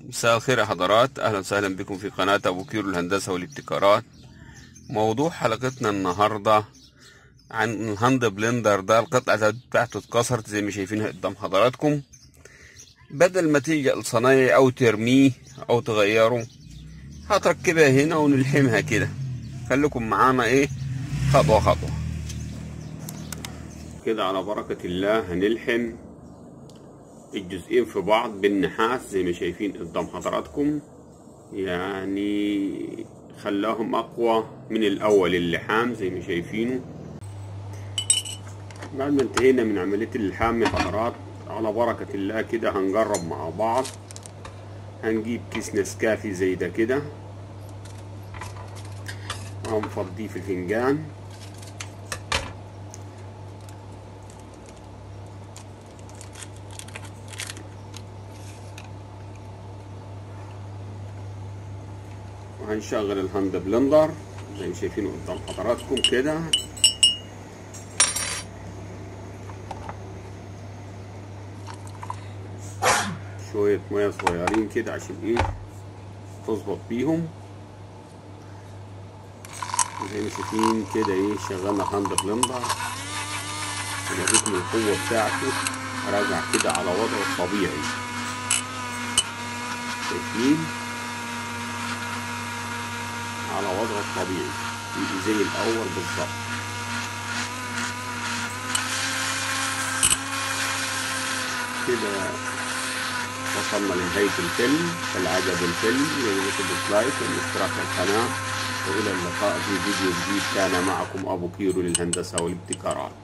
مساء الخير يا حضرات اهلا وسهلا بكم في قناة ابو كيرو الهندسة والابتكارات موضوع حلقتنا النهاردة عن الهاند بلندر ده القطعة بتاعته اتكسرت زي ما شايفينها قدام حضراتكم بدل ما تلجأ لصنايعي او ترميه او تغيره هتركبها هنا ونلحمها كده خليكم معانا ايه خطوة خطوة كده على بركة الله هنلحم الجزئين في بعض بالنحاس زي ما شايفين قدام حضراتكم يعني خلاهم اقوى من الاول اللحام زي ما شايفينه بعد ما انتهينا من عملية اللحام يا حضرات على بركة الله كده هنجرب مع بعض هنجيب كيس نسكافي زي ده كده وهنفضيه في الفنجان وهنشغل الهاند بلندر زي ما شايفينه قدام حضراتكم كده شوية مية صغيرين كده عشان ايه تظبط بيهم زي ما شايفين كده ايه شغلنا الهاند بلندر ونوريكم القوة بتاعته راجع كده على وضعه الطبيعي شايفين على وضعه الطبيعي يجي زي الأول بالظبط كده وصلنا لنهاية الفيلم فالعجب الفيلم يجب اللايك والاشتراك في القناة وإلى اللقاء في فيديو جديد كان معكم أبو كيرو للهندسة والابتكارات